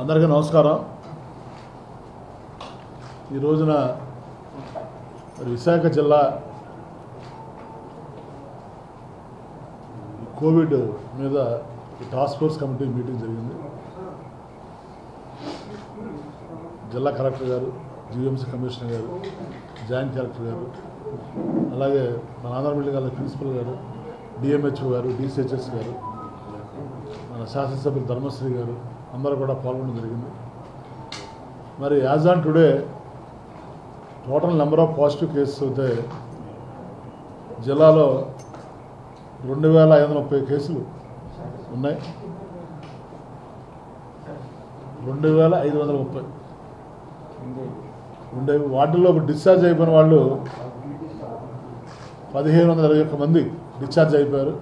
అందరికీ నమస్కారం ఈ రోజున మరి విశాఖ జిల్లా ఈ కోవిడ్ మీద ఈ టాస్క్ ఫోర్స్ కమిటీ మీటింగ్ జరిగింది జిల్లా కలెక్టర్ గారు జీఎంసీ కమిషనర్ గారు జాయింట్ కలెక్టర్ గారు అలాగే మన ఆంధ్ర బిల్డింగ్ గారి ప్రిన్సిపల్ గారు డిఎంహెచ్ఓ గారు డిసిహెచ్ఎస్ గారు మన శాసనసభ్యులు ధర్మశ్రీ గారు అందరూ కూడా పాల్గొనడం జరిగింది మరి as on today total number of positive cases అయితే జిల్లాలో రెండు వేల ఐదు వందల ముప్పై కేసులు ఉన్నాయి రెండు వేల ఐదు వందల ముప్పై ఉండే వాటిల్లో డిశ్చార్జ్ అయిపోయిన వాళ్ళు పదిహేను వందల ఇరవై ఒక్క మంది డిశ్చార్జ్ అయిపోయారు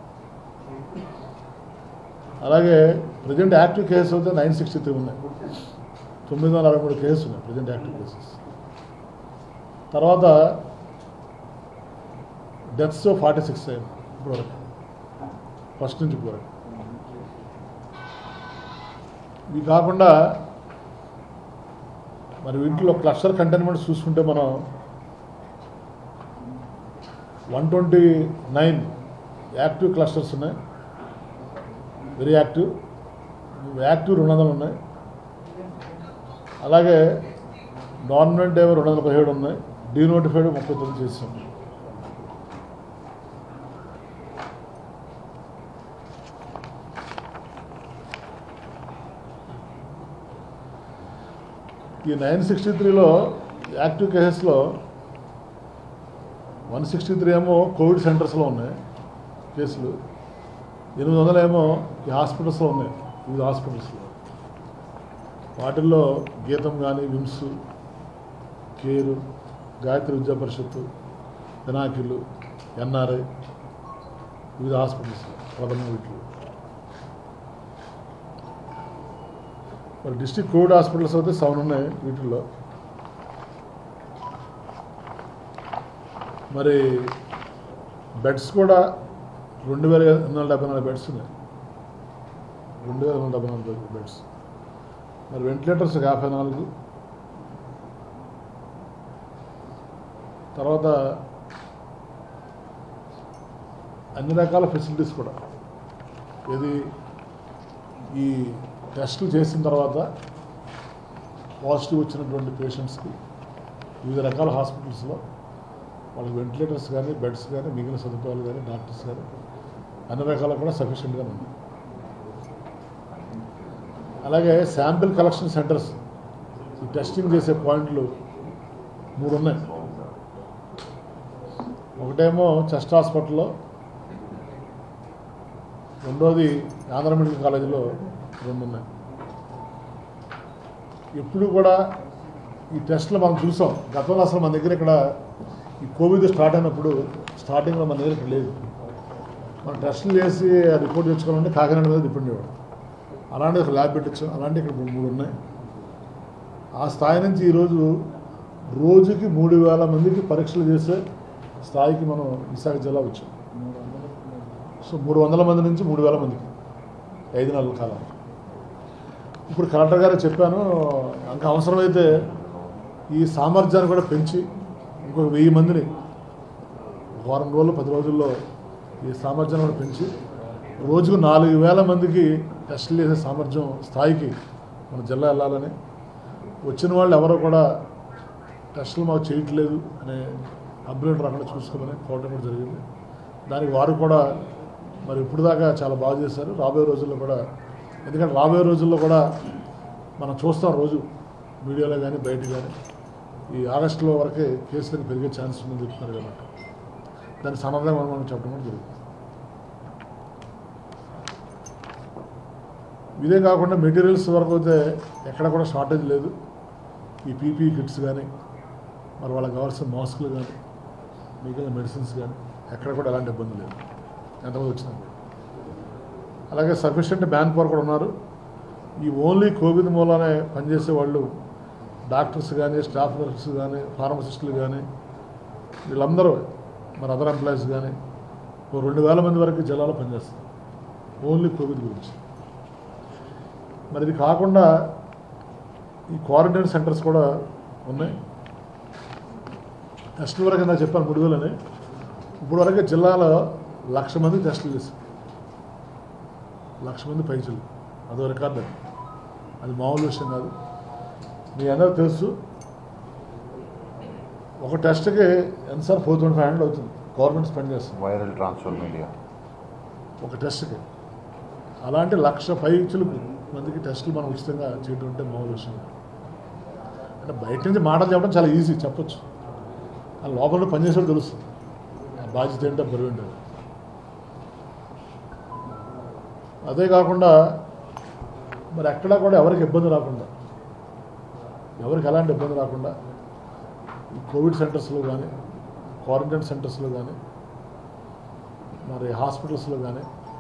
అలాగే ప్రజెంట్ యాక్టివ్ కేసెస్ అయితే నైన్ సిక్స్టీ త్రీ ఉన్నాయి తొమ్మిది వందల అరవై మూడు కేసెస్ ఉన్నాయి ప్రజెంట్ యాక్టివ్ కేసెస్ తర్వాత డెత్స్ ఫార్టీ సిక్స్ అయింది ఇప్పుడు వరకు ఫస్ట్ నుంచి ఇప్పుడు వరకు ఇవి కాకుండా మరి వీటిలో క్లస్టర్ కంటైన్మెంట్ చూసుకుంటే మనం one twenty nine active clusters ఉన్నాయి వెరీ యాక్టివ్ యాక్టివ్ రెండు వందలు ఉన్నాయి అలాగే నార్మల్ ఏమో రెండు వందల పదిహేడు ఉన్నాయి డీనోటిఫైడ్ ముప్పై తొమ్మిది చేసాం ఈ నైన్ సిక్స్టీ త్రీలో యాక్టివ్ కేసెస్లో వన్ సిక్స్టీ త్రీ ఏమో కోవిడ్ సెంటర్స్లో ఉన్నాయి కేసులు ఎనిమిది వందలేమో ఈ హాస్పిటల్స్లో ఉన్నాయి వివిధ హాస్పిటల్స్లో వాటిల్లో గీతం కానీ విమ్స్ కేరు గాయత్రి విద్యా పరిషత్తు పినాకిలు ఎన్ఆర్ఐ వివిధ హాస్పిటల్స్ ప్రధాన వీటిలో మరి డిస్టిక్ కోవిడ్ హాస్పిటల్స్ అయితే సెవెన్ ఉన్నాయి వీటిల్లో మరి బెడ్స్ కూడా రెండు వేల ఎనిమిది వందల డెబ్బై నాలుగు బెడ్స్ ఉన్నాయి రెండు వేల ఎనిమిది వందల డెబ్బై నాలుగు బెడ్స్ మరి వెంటిలేటర్స్ యాభై నాలుగు తర్వాత అన్ని రకాల ఫెసిలిటీస్ కూడా ఇది ఈ టెస్టులు చేసిన తర్వాత పాజిటివ్ వచ్చినటువంటి పేషెంట్స్కి వివిధ రకాల హాస్పిటల్స్లో వాళ్ళకి వెంటిలేటర్స్ కానీ బెడ్స్ కానీ మిగిలిన సదుపాయాలు కానీ డాక్టర్స్ కానీ అన్ని రకాలు కూడా సఫిషియెంట్గా ఉన్నాయి అలాగే శాంపిల్ కలెక్షన్ సెంటర్స్ ఈ టెస్టింగ్ చేసే పాయింట్లు మూడు ఉన్నాయి ఒకటేమో చెస్ట్ హాస్పిటల్లో రెండోది ఆంధ్ర మెడికల్ కాలేజీలో రెండు ఉన్నాయి ఎప్పుడు కూడా ఈ టెస్ట్లు మనం చూసాం గతంలో అసలు మన దగ్గర ఇక్కడ ఈ కోవిడ్ స్టార్ట్ అయినప్పుడు స్టార్టింగ్లో మన దగ్గర ఇక్కడ లేదు మనం టెస్టులు చేసి రిపోర్ట్ తెచ్చుకోవాలంటే కాకినాడ మీద డిపెండ్ అయ్యాడు అలాంటి ఒక ల్యాబ్ పెట్టచ్చు అలాంటి ఇక్కడ మూడు మూడు ఉన్నాయి ఆ స్థాయి నుంచి ఈరోజు రోజుకి మూడు వేల మందికి పరీక్షలు చేసే స్థాయికి మనం విశాఖ జిల్లా వచ్చాం సో మూడు వందల మంది నుంచి మూడు వేల మందికి ఐదు నెలల కాలం ఇప్పుడు కలెక్టర్ గారు చెప్పాను ఇంకా అవసరమైతే ఈ సామర్థ్యాన్ని కూడా పెంచి ఇంకొక వెయ్యి మందిని వారం రోజులు పది రోజుల్లో ఈ సామర్థ్యాన్ని కూడా పెంచి రోజుకు నాలుగు వేల మందికి టెస్టులు చేసే సామర్థ్యం స్థాయికి మన జిల్లా వెళ్ళాలని వచ్చిన వాళ్ళు ఎవరో కూడా టెస్టులు మాకు చేయట్లేదు అనే కంప్లైంట్ రాకుండా చూసుకోమని కోవడం కూడా జరిగింది దానికి వారు కూడా మరి ఇప్పుడు దాకా చాలా బాగా చేశారు రాబోయే రోజుల్లో కూడా ఎందుకంటే రాబోయే రోజుల్లో కూడా మనం చూస్తాం రోజు మీడియాలో కానీ బయట కానీ ఈ ఆగస్టులో వరకే కేసులకు పెరిగే ఛాన్స్ ఉందని చెప్తున్నారు కాబట్టి దాని సమాధానం మనం మనం చెప్పడం కూడా జరుగుతుంది ఇదే కాకుండా మెటీరియల్స్ వరకు అయితే ఎక్కడ కూడా షార్టేజ్ లేదు ఈ పీపీ కిట్స్ కానీ మరి వాళ్ళకి కావాల్సిన మాస్కులు కానీ మిగిలిన మెడిసిన్స్ కానీ ఎక్కడ కూడా ఎలాంటి ఇబ్బంది లేదు ఎంతమంది వచ్చినా కూడా. అలాగే సఫిషియెంట్ మ్యాన్ పవర్ కూడా ఉన్నారు ఈ ఓన్లీ కోవిడ్ మూలానే పనిచేసే వాళ్ళు డాక్టర్స్ కానీ స్టాఫ్ నర్సెస్ కానీ ఫార్మసిస్టులు కానీ వీళ్ళందరూ మరి అదర్ ఎంప్లాయీస్ కానీ ఓ రెండు వేల మంది వరకు జిల్లాలో పనిచేస్తారు ఓన్లీ కోవిడ్ గురించి మరి ఇది కాకుండా ఈ క్వారంటైన్ సెంటర్స్ కూడా ఉన్నాయి టెస్టుల వరకు నేను చెప్పాను మూడు వేలని ఇప్పుడు వరకు జిల్లాలో లక్ష మంది టెస్టులు చేశారు లక్ష మంది పైసలు అదో రికార్డు అది. అది మామూలు విషయం కాదు మీ అందరూ తెలుసు ఒక టెస్ట్కి ఎంత sir four thousand five hundred అవుతుంది గవర్నమెంట్ స్పెండ్ చేస్తుంది వైరల్ ట్రాన్స్ఫర్ మీడియా ఒక టెస్ట్కి అలాంటి లక్ష పైచులు మందికి టెస్టులు మనం ఉచితంగా చేయడం అంటే మామూలు విషయం కాదు. అంటే బయట నుంచి మాటలు చెప్పడం చాలా ఈజీ చెప్పొచ్చు ఆ లోపల పనిచేసేవాడు తెలుస్తుంది ఆ బాధ్యత ఏంటో బరువు ఏంటో అదే కాకుండా మరి ఎక్కడా కూడా ఎవరికి ఇబ్బంది రాకుండా ఎవరికి ఎలాంటి ఇబ్బంది రాకుండా ఈ కోవిడ్ సెంటర్స్లో కానీ క్వారంటైన్ సెంటర్స్లో కానీ మరి హాస్పిటల్స్లో కానీ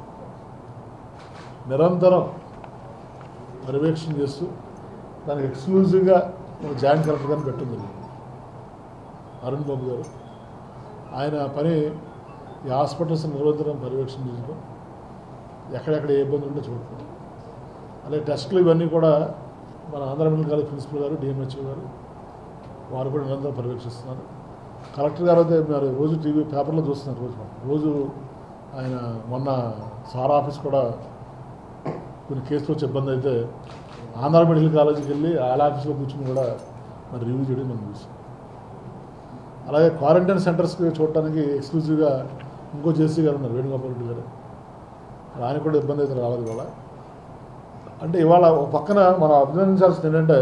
నిరంతరం పర్యవేక్షణ చేస్తూ దానికి ఎక్స్క్లూజివ్గా మన జాయింట్ కలెక్టర్ గారిని పెట్టింది అరుణ్ బాబు గారు ఆయన పని ఈ హాస్పిటల్స్ నిరంతరం పర్యవేక్షణ చేయడం ఎక్కడెక్కడ ఏ ఇబ్బంది ఉందో చూడటం అలాగే టెస్టులు ఇవన్నీ కూడా మన ఆంధ్ర మెడికల్ కాలేజ్ ప్రిన్సిపల్ గారు డిఎంహెచ్ఓ గారు వారు కూడా నిరంతరం పర్యవేక్షిస్తున్నారు కలెక్టర్ గారు అయితే మరి రోజు టీవీ పేపర్లో చూస్తున్నారు రోజు రోజు ఆయన మొన్న సార్ ఆఫీస్ కూడా కొన్ని కేసులు వచ్చే ఇబ్బంది అయితే ఆంధ్ర మెడికల్ కాలేజీకి వెళ్ళి వాళ్ళ ఆఫీస్లో కూర్చుని కూడా మరి రివ్యూ చేయడం మనం చూసాం అలాగే క్వారంటైన్ సెంటర్స్కి చూడటానికి ఎక్స్క్లూజివ్గా ఇంకో జేసీ గారు ఉన్నారు వేణుగోపాల్ రెడ్డి గారు ఆయన కూడా ఇబ్బంది అయితే రాలేదు ఇవాళ అంటే ఇవాళ ఒక పక్కన మనం అభినందించాల్సింది ఏంటంటే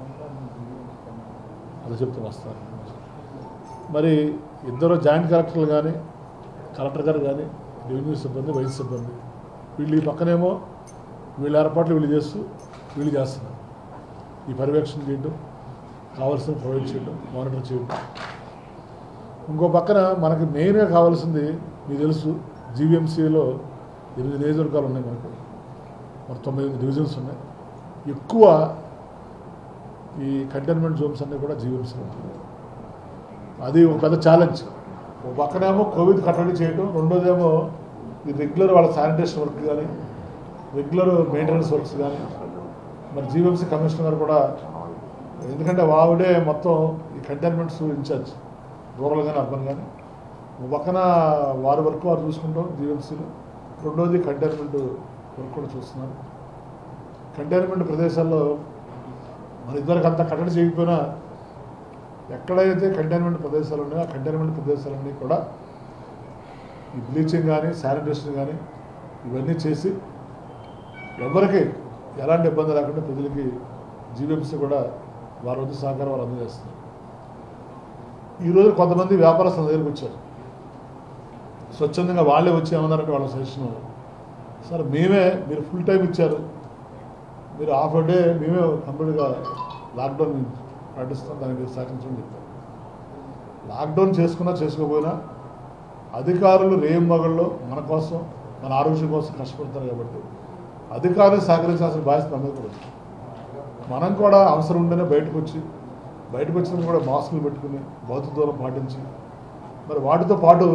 అది చెప్తూ వస్తారు మరి ఇద్దరు జాయింట్ కలెక్టర్లు కానీ కలెక్టర్ గారు కానీ రెవెన్యూ సిబ్బంది వైద్య సిబ్బంది వీళ్ళు ఈ పక్కనేమో వీళ్ళ ఏర్పాట్లు వీళ్ళు చేస్తూ వీళ్ళు చేస్తున్నారు ఈ పర్యవేక్షణ చేయడం కావాల్సిన ప్రొవైడ్ చేయడం మానిటర్ చేయడం ఇంకో పక్కన మనకి మెయిన్గా కావాల్సింది మీకు తెలుసు జీవీఎంసీలో ఎనిమిది నియోజకవర్గాలు ఉన్నాయి మనకు మరి తొమ్మిది డివిజన్స్ ఉన్నాయి ఎక్కువ ఈ కంటైన్మెంట్ జోన్స్ అన్నీ కూడా జీవీఎంసీలో ఉంటుంది అది ఒక పెద్ద ఛాలెంజ్ ఒక పక్కనేమో కోవిడ్ కట్టడి చేయడం రెండోదేమో ఈ రెగ్యులర్ వాళ్ళ శానిటేషన్ వర్క్ కానీ రెగ్యులర్ మెయింటెనెన్స్ వర్క్స్ కానీ మరి జీవీఎంసీ కమిషనర్ గారు కూడా ఎందుకంటే వావిడే మొత్తం ఈ కంటైన్మెంట్స్ ఇన్ఛార్జ్ రూరల్ కానీ అర్బన్ కానీ ఒక పక్కన వారి వర్క్ వారు చూసుకుంటాం జీవీఎంసీలో రెండోది కంటైన్మెంట్ వర్క్ కూడా చూస్తున్నారు కంటైన్మెంట్ ప్రదేశాల్లో మన ఇద్దరికి అంత కట్టడి చేయకపోయినా ఎక్కడైతే కంటైన్మెంట్ ప్రదేశాలు ఉన్నాయో ఆ కంటైన్మెంట్ ప్రదేశాలన్నీ కూడా ఈ బ్లీచింగ్ కానీ శానిటేషన్ కానీ ఇవన్నీ చేసి ఎవరికి ఎలాంటి ఇబ్బంది లేకుండా ప్రజలకి జీవీఎంసీ కూడా వారి వద్ద సహకారం వారు అందజేస్తున్నారు ఈరోజు కొంతమంది వ్యాపారస్తుల దగ్గరికి వచ్చారు స్వచ్ఛందంగా వాళ్ళే వచ్చి ఏమన్నారంటే వాళ్ళ సజెషన్ సార్ మేమే మీరు ఫుల్ టైం ఇచ్చారు మీరు హాఫ్ డే మేమే కంప్లీట్గా లాక్డౌన్ పాటిస్తాం దానికి సహకరించమని చెప్పారు లాక్డౌన్ చేసుకున్నా చేసుకోకపోయినా అధికారులు రేయం మగళ్ళు మన కోసం మన ఆరోగ్యం కోసం కష్టపడతారు కాబట్టి అధికారులు సహకరించాల్సిన బాధ్యత మన మీద కూడా ఉంది. మనం కూడా అవసరం ఉంటేనే బయటకు వచ్చి బయటకు వచ్చినప్పుడు కూడా మాస్కులు పెట్టుకుని భౌతిక దూరం పాటించి మరి వాటితో పాటు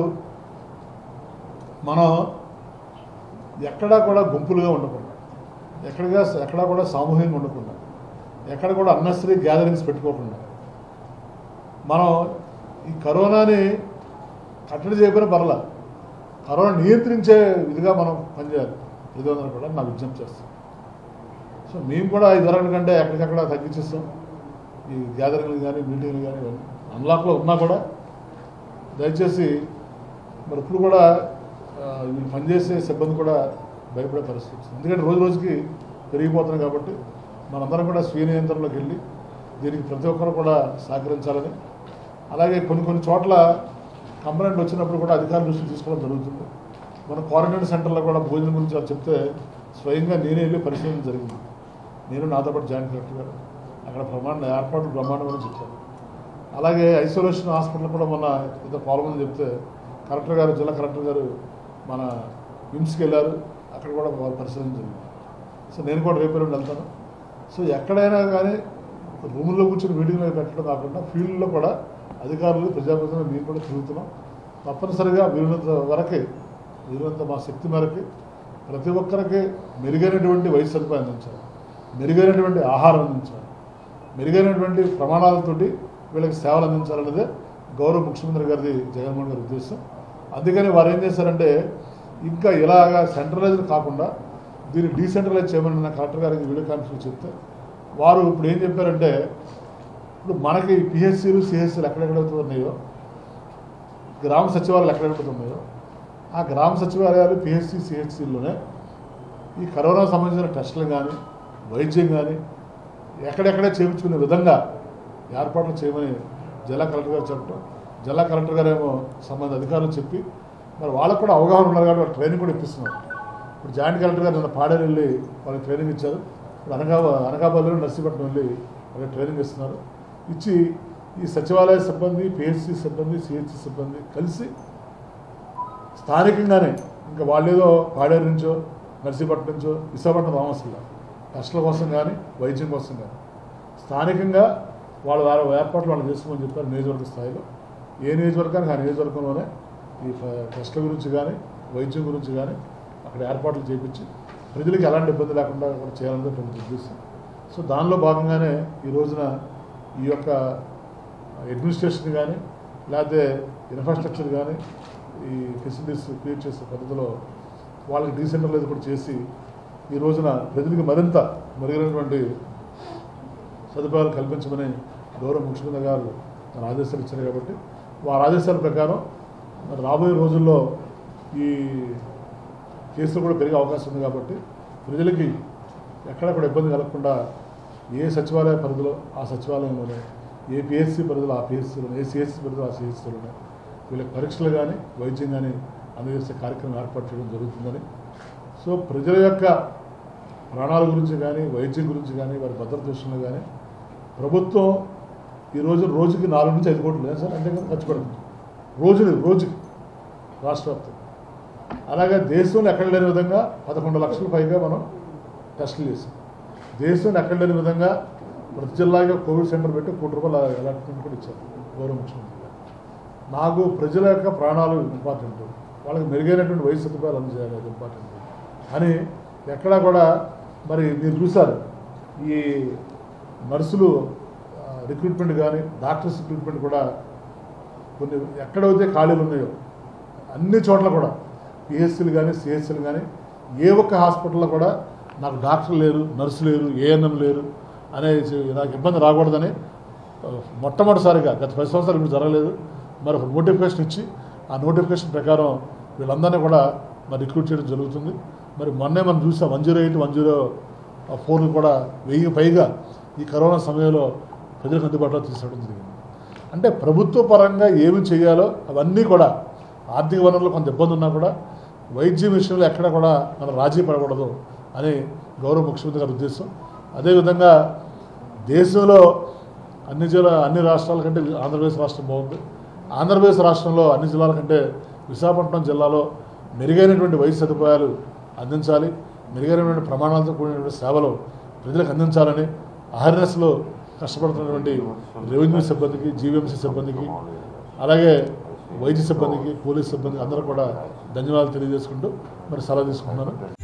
మనం ఎక్కడా కూడా గుంపులుగా ఉండకుండా ఎక్కడగా ఎక్కడా కూడా సామూహికంగా ఉండకుండా ఎక్కడ కూడా అన్నెసరీ గ్యాదరింగ్స్ పెట్టుకోకుండా మనం ఈ కరోనాని కట్టడి చేయకపోయినా పర్లా కరోనా నియంత్రించే విధిగా మనం పనిచేయాలి ఏదోనని కూడా నా విజ్ఞప్తి చేస్తాం సో మేము కూడా ఇదివరకు కంటే ఎక్కడికక్కడ తగ్గించేస్తాం ఈ గ్యాదరింగ్లు కానీ మీటింగ్లు కానీ ఇవన్నీ అన్లాక్లో ఉన్నా కూడా దయచేసి మరి ఇప్పుడు కూడా ఆ, వీళ్ళు పనిచేసే సిబ్బంది కూడా భయపడే పరిస్థితి వచ్చింది ఎందుకంటే రోజు రోజుకి పెరిగిపోతున్నాయి కాబట్టి మనందరం కూడా స్వీయ నియంత్రణలోకి వెళ్ళి దీనికి ప్రతి ఒక్కరు కూడా సహకరించాలని అలాగే కొన్ని కొన్ని చోట్ల కంప్లైంట్ వచ్చినప్పుడు కూడా అధికారుల దృష్టికి తీసుకోవడం జరుగుతుంది మన క్వారంటైన్ సెంటర్లో కూడా భోజనం గురించి వాళ్ళు చెప్తే స్వయంగా నేనే వెళ్ళి పరిశీలన జరిగింది నేను నాతో పాటు జాయింట్ కలెక్టర్ గారు అక్కడ ప్రమాణ ఏర్పాట్లు బ్రహ్మాండమని చెప్పారు అలాగే ఐసోలేషన్ హాస్పిటల్ కూడా మొన్న ఇద్దరు పాల్గొని చెప్తే కలెక్టర్ గారు జిల్లా కలెక్టర్ గారు మన విమ్స్కి వెళ్ళారు అక్కడ కూడా వారు పరిశీలన జరిగింది సో నేను కూడా రేపు ఎల్లుండి వెళ్తాను సో ఎక్కడైనా కానీ రూముల్లో కూర్చొని మీటింగ్లో పెట్టడం కాకుండా ఫీల్డ్లో కూడా అధికారులు ప్రజాప్రతినిధులు మేము కూడా తిరుగుతున్నాం తప్పనిసరిగా వీరినంత వరకే వీరినంత మా శక్తి మేరకి ప్రతి ఒక్కరికి మెరుగైనటువంటి వైద్య సదుపాయం అందించాలి మెరుగైనటువంటి ఆహారం అందించాలి మెరుగైనటువంటి ప్రమాణాలతోటి వీళ్ళకి సేవలు అందించాలన్నదే గౌరవ ముఖ్యమంత్రి గారిది జగన్మోహన్ గారి ఉద్దేశం అందుకని వారు ఏం చేశారంటే ఇంకా ఇలాగా సెంట్రలైజ్డ్ కాకుండా దీన్ని డీసెంట్రలైజ్ చేయమని నిన్న కలెక్టర్ గారికి వీడియో కాన్ఫరెన్స్ చెప్తే వారు ఇప్పుడు ఏం చెప్పారంటే ఇప్పుడు మనకి పిహెచ్సిలు సిహెచ్సిలు ఎక్కడెక్కడైతే ఉన్నాయో గ్రామ సచివాలయాలు ఎక్కడెక్కడ ఉన్నాయో ఆ గ్రామ సచివాలయాలు పిహెచ్సి సిహెచ్సిలోనే ఈ కరోనా సంబంధించిన టెస్టులు కానీ వైద్యం కానీ ఎక్కడెక్కడే చేయించుకునే విధంగా ఏర్పాట్లు చేయమని జిల్లా కలెక్టర్ గారు చెప్పడం జిల్లా కలెక్టర్ గారు ఏమో సంబంధిత అధికారులు చెప్పి మరి వాళ్ళకు కూడా అవగాహన ఉన్నారు కాబట్టి వాళ్ళు ట్రైనింగ్ కూడా ఇప్పిస్తున్నారు ఇప్పుడు జాయింట్ కలెక్టర్ గారు నిన్న పాడేరు వెళ్ళి వాళ్ళకి ట్రైనింగ్ ఇచ్చారు ఇప్పుడు అనగా అనకాపల్లిలో నర్సీపట్నం వెళ్ళి వాళ్ళకి ట్రైనింగ్ ఇస్తున్నారు ఇచ్చి ఈ సచివాలయ సిబ్బంది పిహెచ్సి సిబ్బంది సిహెచ్సి సిబ్బంది కలిసి స్థానికంగానే ఇంకా వాళ్ళు ఏదో పాడేరు నుంచో నర్సీపట్నం నుంచో విశాఖపట్నం రామవసంలా టెస్టుల కోసం కానీ వైద్యం కోసం కానీ స్థానికంగా వాళ్ళ వారి ఏర్పాట్లు వాళ్ళు చేసుకోమని చెప్పారు నియోజకవర్గ స్థాయిలో ఏ నియోజకవర్గానికి ఆ నియోజకవర్గంలోనే ఈ ప- టెస్టుల గురించి కానీ వైద్యం గురించి కానీ అక్కడ ఏర్పాట్లు చేయించి ప్రజలకు ఎలాంటి ఇబ్బంది లేకుండా కూడా చేయాలనేది ప్రభుత్వ ఉద్దేశం సో దానిలో భాగంగానే ఈ రోజున ఈ యొక్క అడ్మినిస్ట్రేషన్ కానీ లేకపోతే ఇన్ఫ్రాస్ట్రక్చర్ కానీ ఈ ఫెసిలిటీస్ క్రియేట్ చేసే పద్ధతిలో వాళ్ళకి డీసెంట్రలైజ్ కూడా చేసి ఈ రోజున ప్రజలకు మరింత మెరుగైనటువంటి సదుపాయాలు కల్పించమని గౌరవ ముఖ్యమంత్రి గారు తన ఆదేశాలు ఇచ్చారు కాబట్టి వారి ఆదేశాల ప్రకారం మరి రాబోయే రోజుల్లో ఈ కేసులు కూడా పెరిగే అవకాశం ఉంది కాబట్టి ప్రజలకి ఎక్కడ కూడా ఇబ్బంది కలగకుండా ఏ సచివాలయ పరిధిలో ఆ సచివాలయంలోనే ఏ పిహెచ్సి పరిధిలో ఆ పిహెచ్సిలోనే ఏ సిహెచ్సి పరిధిలో ఆ సిహెచ్సిలోనే వీళ్ళకి పరీక్షలు కానీ వైద్యం కానీ అందజేసే కార్యక్రమం ఏర్పాటు చేయడం జరుగుతుందని సో ప్రజల యొక్క ప్రాణాల గురించి కానీ వైద్యం గురించి కానీ వారి భద్రత విషయంలో కానీ ప్రభుత్వం ఈ రోజు రోజుకి నాలుగు నుంచి ఐదు కోట్లు లేదు సార్ అంటే కదా ఖర్చు పెడుతుంది రోజులు రోజుకి రాష్ట్ర వ్యాప్తంగా అలాగే దేశంలో ఎక్కడ లేని విధంగా పదకొండు లక్షల పైగా మనం టెస్టులు చేసాం దేశంలో ఎక్కడ లేని విధంగా ప్రతి జిల్లాగా కోవిడ్ సెంటర్ పెట్టి కోటి రూపాయల అలాట్మెంట్ కూడా ఇచ్చారు గౌరవ ముఖ్యమంత్రి గారు నాకు ప్రజల యొక్క ప్రాణాలు ఇంపార్టెంట్ వాళ్ళకి మెరుగైనటువంటి వయసు సదుపాయాలు అందజేయాలి అది ఇంపార్టెంట్ అని ఎక్కడా కూడా మరి మీరు చూసారు ఈ నర్సులు రిక్రూట్మెంట్ కానీ డాక్టర్స్ రిక్రూట్మెంట్ కూడా కొన్ని ఎక్కడైతే ఖాళీలు ఉన్నాయో అన్ని చోట్ల కూడా పిహెచ్సీలు కానీ సిహెచ్సీలు కానీ ఏ ఒక్క హాస్పిటల్లో కూడా నాకు డాక్టర్ లేరు నర్సు లేరు ఏఎన్ఎం లేరు అనే నాకు ఇబ్బంది రాకూడదని ఆ, మొట్టమొదటిసారిగా గత పది సంవత్సరాలు ఇప్పుడు జరగలేదు మరి ఒక నోటిఫికేషన్ ఇచ్చి ఆ నోటిఫికేషన్ ప్రకారం వీళ్ళందరినీ కూడా మరి రిక్రూట్ చేయడం జరుగుతుంది మరి మొన్నే మనం చూసాం one zero eight one zero ఫోర్లు కూడా వెయ్యి పైగా ఈ కరోనా సమయంలో ప్రజలకు అందుబాటులో తీసుకురావడం జరిగింది అంటే ప్రభుత్వ పరంగా ఏమి చేయాలో అవన్నీ కూడా ఆర్థిక వనరులు కొంత ఇబ్బంది ఉన్నా కూడా వైద్యం విషయంలో ఎక్కడ కూడా మనం రాజీ పడకూడదు అని గౌరవ ముఖ్యమంత్రి గారి ఉద్దేశం అదేవిధంగా దేశంలో అన్ని జిల్లా అన్ని రాష్ట్రాల కంటే ఆంధ్రప్రదేశ్ రాష్ట్రం బాగుంది ఆంధ్రప్రదేశ్ రాష్ట్రంలో అన్ని జిల్లాల కంటే విశాఖపట్నం జిల్లాలో మెరుగైనటువంటి వైద్య సదుపాయాలు అందించాలి మెరుగైనటువంటి ప్రమాణాలతో కూడినటువంటి సేవలు ప్రజలకు అందించాలని అహర్నెస్లో కష్టపడుతున్నటువంటి రెవెన్యూ సిబ్బందికి జీవీఎంసీ సిబ్బందికి అలాగే వైద్య సిబ్బందికి పోలీస్ సిబ్బందికి అందరూ కూడా ధన్యవాదాలు తెలియజేసుకుంటూ మరి సలహా తీసుకుంటున్నాను